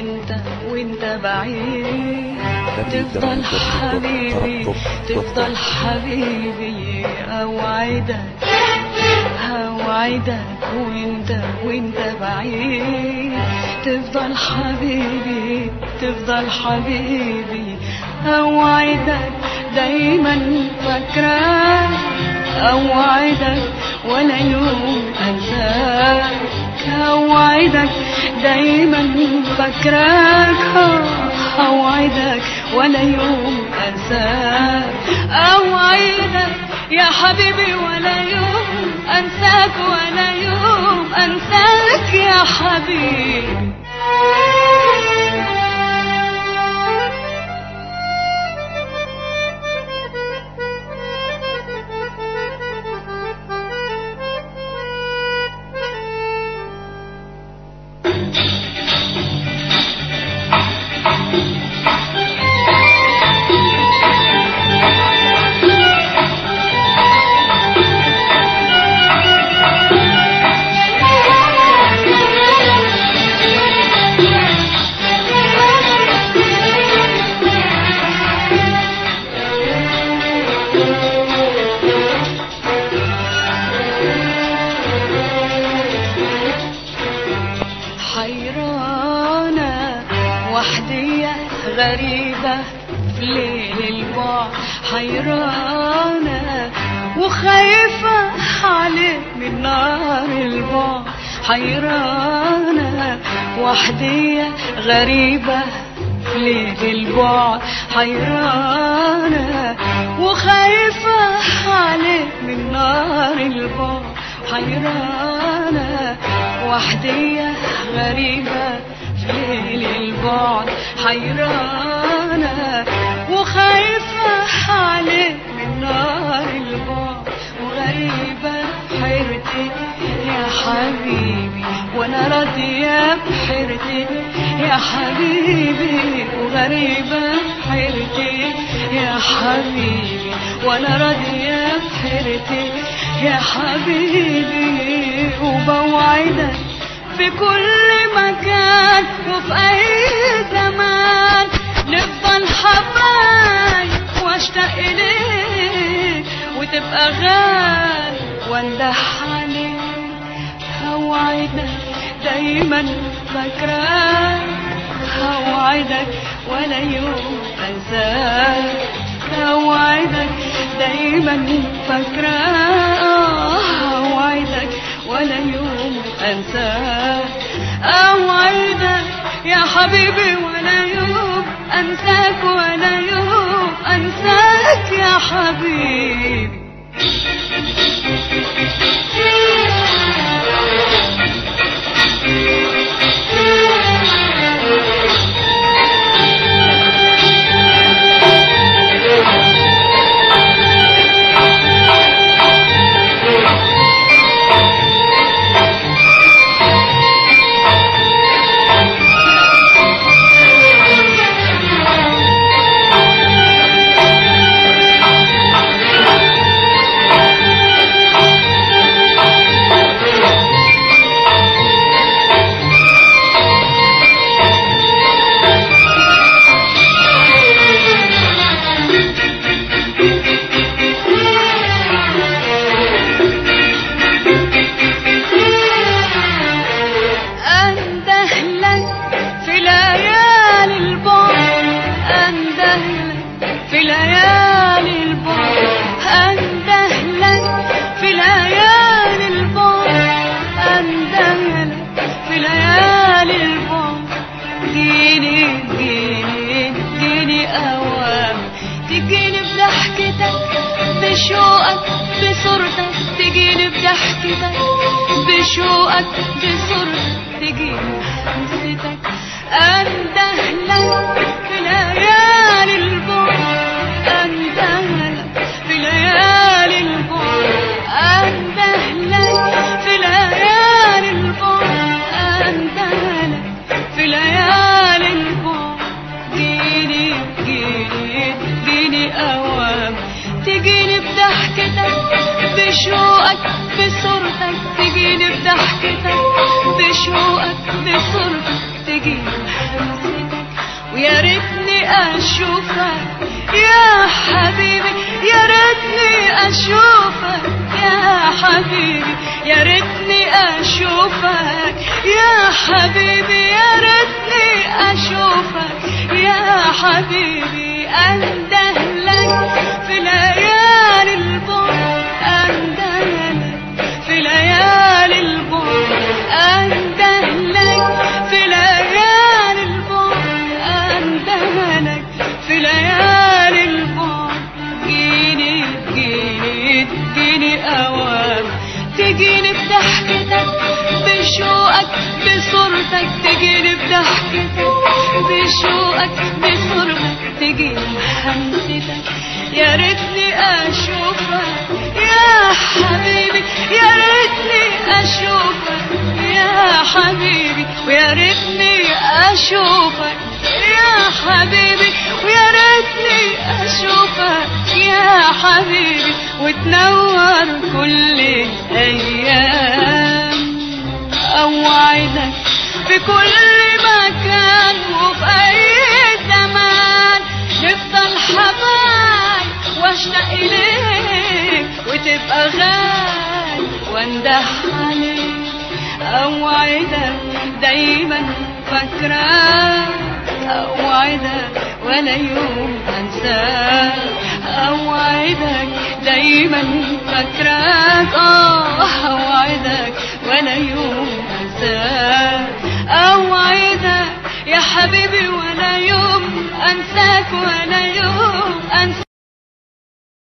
وانت وانت بعيد تفضل حبيبي تفضل حبيبي اوعدك اوعدك وانت وانت بعيد تفضل حبيبي تفضل حبيبي اوعدك دايما فاكراك اوعدك ولا يوم انساك اوعدك دايما فاكراك اوعدك ولا يوم انساك اوعدك يا حبيبي ولا يوم انساك ولا يوم انساك يا حبيبي حيرانة وحدية غريبة في ليل البعد حيرانة وخايفة عليك من نار البعد حيرانة وحدية غريبة في ليل البعد حيرانة وخايفة عليك من نار البعد حيرانة وحدية غريبة في ليل البعد حيرانة وخايفة عليك من نار البعد وغريبة حيرتي يا حبيبي وانا راضية بحيرتي يا حبيبي وغريبة حيرتي يا حبيبي وانا راضية بحيرتي يا حبيبي وبوعدك في كل مكان وفي اي زمان نفضل حبايب واشتاق اليك وتبقى غالي واندح عليك اوعدك دايما فاكراك اوعدك ولا يوم انساك اوعدك دايما فاكراك اوعدك ولا يوم انساك اوعدك يا حبيبي ولا يوم انساك ولا يوم انساك يا حبيبي انده لك في ليالي البعد انده لك في ليالي البعد انده لك في ليالي البعد انده لك في ليالي البعد جيني جيني جيني اوام تجيني بضحكتك بشوقك بصورتك تجيني بضحكتك بشوقك بصورتك تجيني بحمستك انده لك في ليالي البعد انده لك في ليالي البعد انده لك في ليالي البعد انده لك في ليالي البعد جيني جيني جيني اوام تجيني بضحكتك بشوقك بصورتك تجيني بضحكتك بشوقك بصورتك تجي همستك ويا ريتني اشوفك يا حبيبي يا ريتني اشوفك يا حبيبي يا ريتني اشوفك يا حبيبي يا ريتني اشوفك يا حبيبي اندهلك في ليالي البعد اندهلك في ليالي البعد اندهلك في ليالي البعد اندهلك في ليالي البعد جيني جيني تجيني اوام تجيني بضحكتك بشوقك بصورتك تجيني بضحكتك بشوقك بصورتك تجيني همستك يا ريتني اشوفك يا حبيبي يا ريتني اشوفك يا حبيبي ويا ريتني اشوفك يا حبيبي ويا ريتني اشوفك يا حبيبي وتنور كل الايام اوعدك في كل مكان وفي اي زمان نفضل حبايب واشتاق اليك وتبقى غالي وانده عليك اوعدك دايما فاكراك اوعدك ولا يوم انساك اوعدك دايما فاكراك اه اوعدك ولا يوم انساك اوعدك يا حبيبي ولا يوم انساك ولا يوم انساك